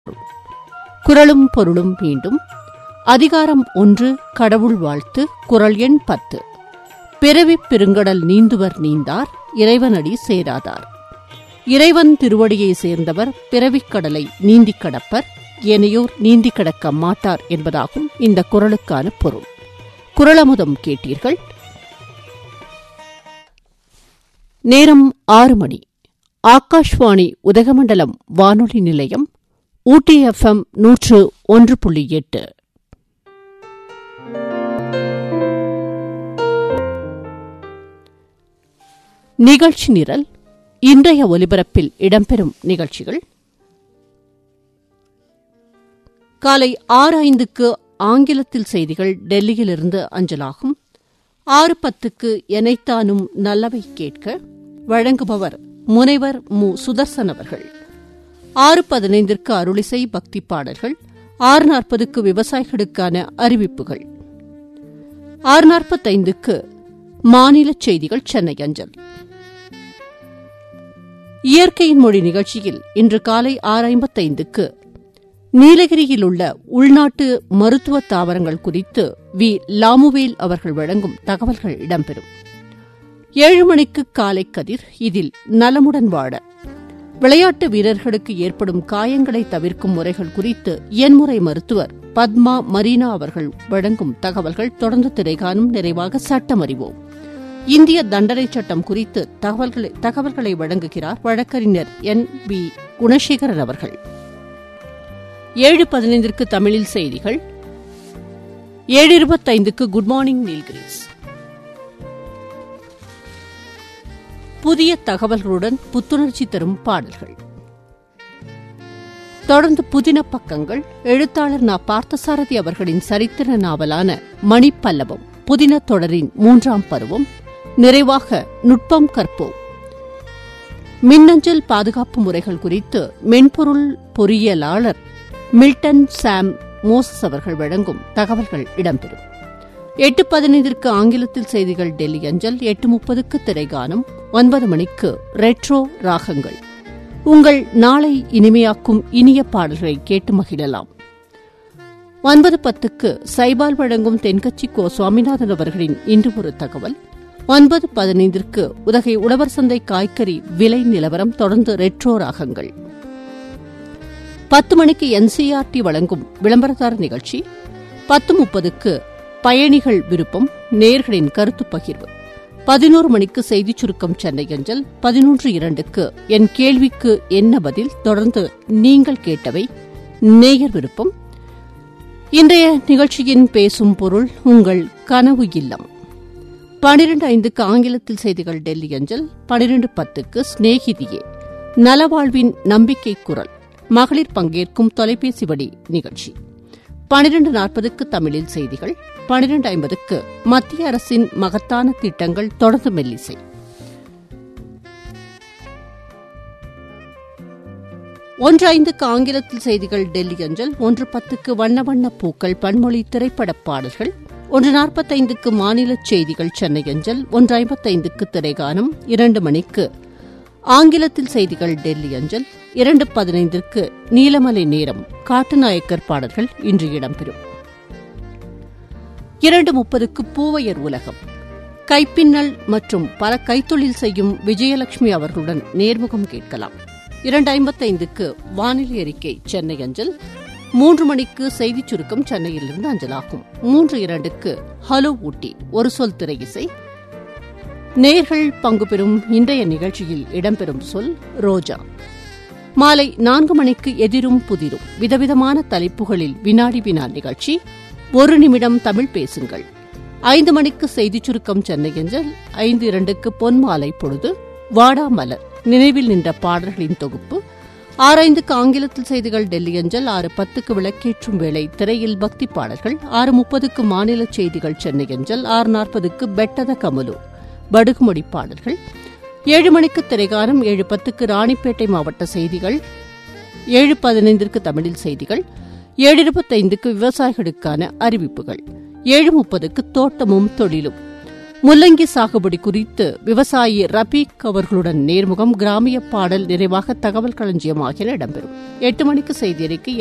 குரலும் பொருளும் மீண்டும் அதிகாரம் ஒன்று கடவுள் வாழ்த்து குரல் எண் பத்து பிறவிப் பெருங்கடல் நீந்துவர் நீந்தார் இறைவனடி சேராதார் இறைவன் திருவடியை சேர்ந்தவர் பிறவிக் கடலை நீந்திக் கடப்பர் ஏனையோர் நீந்திக் கடக்க மாட்டார் என்பதாகும் இந்த குரலுக்கான பொருள் குரலமுதம் கேட்டீர்கள் நேரம் ஆறு மணி ஆகாஷ்வாணி உதகமண்டலம் வானொலி நிலையம் ஊட்டி எஃப்எம் நூற்று ஒன்று புள்ளி எட்டு நிகழ்ச்சி நிரல் இன்றைய ஒலிபரப்பில் இடம்பெறும் நிகழ்ச்சிகள் காலை ஆறு ஐந்துக்கு ஆங்கிலத்தில் செய்திகள் டெல்லியிலிருந்து அஞ்சலாகும் ஆறு பத்துக்கு எனைத்தானும் நல்லவை கேட்க வழங்குபவர் முனைவர் மு சுதர்சன் அவர்கள் ஆறு பதினைந்திற்கு அருளிசை பக்தி பாடல்கள் ஆறு நாற்பதுக்கு விவசாயிகளுக்கான அறிவிப்புகள் ஆறு நாற்பத்தைந்துக்கு மாநில செய்திகள் சென்னை அஞ்சல் இயற்கையின் மொழி நிகழ்ச்சியில் இன்று காலை ஆறு ஐம்பத்தைந்துக்கு நீலகிரியில் உள்ள உள்நாட்டு மருத்துவ தாவரங்கள் குறித்து வி லாமுவேல் அவர்கள் வழங்கும் தகவல்கள் இடம்பெறும் ஏழு மணிக்கு காலை கதிர் இதில் நலமுடன் வாழ விளையாட்டு வீரர்களுக்கு ஏற்படும் காயங்களை தவிர்க்கும் முறைகள் குறித்து எண்முறை மருத்துவர் பத்மா மரீனா அவர்கள் வழங்கும் தகவல்கள் தொடர்ந்து திரைகாணும் நிறைவாக சட்டம் அறிவோம் இந்திய தண்டனை சட்டம் குறித்து தகவல்களை தகவல்களை வழங்குகிறார் வழக்கறிஞர் என் பி குணசேகரன் அவர்கள் ஏழு பதினைந்திற்கு தமிழில் செய்திகள் ஏழு இருபத்தைந்துக்கு குட் மார்னிங் நீல்கிரீஸ் புதிய தகவல்களுடன் புத்துணர்ச்சி தரும் பாடல்கள் தொடர்ந்து புதின பக்கங்கள் எழுத்தாளர் நா பார்த்தசாரதி அவர்களின் சரித்திர நாவலான மணிப்பல்லவம் புதின தொடரின் மூன்றாம் பருவம் நிறைவாக நுட்பம் கற்போம் மின்னஞ்சல் பாதுகாப்பு முறைகள் குறித்து மென்பொருள் பொறியியலாளர் மில்டன் சாம் மோசஸ் அவர்கள் வழங்கும் தகவல்கள் இடம்பெறும் எட்டு பதினைந்திற்கு ஆங்கிலத்தில் செய்திகள் டெல்லி அஞ்சல் எட்டு முப்பதுக்கு திரைகானம் ஒன்பது மணிக்கு ரெட்ரோ ராகங்கள் உங்கள் நாளை இனிமையாக்கும் இனிய பாடல்களை கேட்டு மகிழலாம் ஒன்பது பத்துக்கு சைபால் வழங்கும் தென்கட்சி கோ சுவாமிநாதன் அவர்களின் இன்று ஒரு தகவல் ஒன்பது பதினைந்திற்கு உதகை உழவர் சந்தை காய்கறி விலை நிலவரம் தொடர்ந்து ரெட்ரோ ராகங்கள் பத்து மணிக்கு என்சிஆர்டி வழங்கும் விளம்பரதார நிகழ்ச்சி பத்து முப்பதுக்கு பயணிகள் விருப்பம் நேர்களின் கருத்து பகிர்வு பதினோரு மணிக்கு செய்திச் சுருக்கம் சென்னை அஞ்சல் பதினொன்று இரண்டுக்கு என் கேள்விக்கு என்ன பதில் தொடர்ந்து நீங்கள் கேட்டவை நேயர் விருப்பம் இன்றைய நிகழ்ச்சியின் பேசும் பொருள் உங்கள் கனவு இல்லம் பனிரெண்டு ஐந்துக்கு ஆங்கிலத்தில் செய்திகள் டெல்லி அஞ்சல் பனிரெண்டு பத்துக்கு ஸ்நேகிதியே நலவாழ்வின் நம்பிக்கை குரல் மகளிர் பங்கேற்கும் தொலைபேசி வழி நிகழ்ச்சி பனிரெண்டு நாற்பதுக்கு தமிழில் செய்திகள் பனிரெண்டு ஐம்பதுக்கு மத்திய அரசின் மகத்தான திட்டங்கள் தொடர்ந்து மெல்லிசை ஒன்று ஐந்துக்கு ஆங்கிலத்தில் செய்திகள் டெல்லி அஞ்சல் ஒன்று பத்துக்கு வண்ண வண்ண பூக்கள் பன்மொழி திரைப்பட பாடல்கள் ஒன்று நாற்பத்தைந்துக்கு மாநில செய்திகள் சென்னை அஞ்சல் ஒன்று ஐம்பத்தைந்துக்கு திரைகானம் இரண்டு மணிக்கு ஆங்கிலத்தில் செய்திகள் டெல்லி அஞ்சல் இரண்டு பதினைந்திற்கு நீலமலை நேரம் காட்டுநாயக்கர் பாடல்கள் இன்று இடம்பெறும் இரண்டு முப்பதுக்கு பூவையர் உலகம் கைப்பின்னல் மற்றும் பல கைத்தொழில் செய்யும் விஜயலட்சுமி அவர்களுடன் நேர்முகம் கேட்கலாம் இரண்டு ஐம்பத்தைந்துக்கு வானிலை அறிக்கை சென்னை அஞ்சல் மூன்று மணிக்கு செய்திச் சுருக்கம் சென்னையிலிருந்து அஞ்சலாகும் மூன்று இரண்டுக்கு ஹலோ ஊட்டி ஒரு சொல் திரை இசை நேர்கள் பங்கு பெறும் இன்றைய நிகழ்ச்சியில் இடம்பெறும் சொல் ரோஜா மாலை நான்கு மணிக்கு எதிரும் புதிரும் விதவிதமான தலைப்புகளில் வினாடி வினா நிகழ்ச்சி ஒரு நிமிடம் தமிழ் பேசுங்கள் ஐந்து மணிக்கு செய்திச் சுருக்கம் சென்னை அஞ்சல் ஐந்து இரண்டுக்கு பொன்மாலை பொழுது வாடாமலர் நினைவில் நின்ற பாடல்களின் தொகுப்பு ஆரைந்துக்கு ஆங்கிலத்தில் செய்திகள் டெல்லி அஞ்சல் ஆறு பத்துக்கு விளக்கேற்றும் வேளை திரையில் பக்தி பாடல்கள் ஆறு முப்பதுக்கு மாநில செய்திகள் சென்னை அஞ்சல் ஆறு நாற்பதுக்கு பெட்டத கமலு படுகுமொழி பாடல்கள் ஏழு மணிக்கு திரைகாரம் ஏழு பத்துக்கு ராணிப்பேட்டை மாவட்ட செய்திகள் ஏழு பதினைந்திற்கு தமிழில் செய்திகள் ஏழு இருபத்தைந்துக்கு விவசாயிகளுக்கான அறிவிப்புகள் ஏழு முப்பதுக்கு தோட்டமும் தொழிலும் முள்ளங்கி சாகுபடி குறித்து விவசாயி ரபீக் அவர்களுடன் நேர்முகம் கிராமிய பாடல் நிறைவாக தகவல் களஞ்சியம் ஆகியன இடம்பெறும் எட்டு மணிக்கு செய்தி அறிக்கை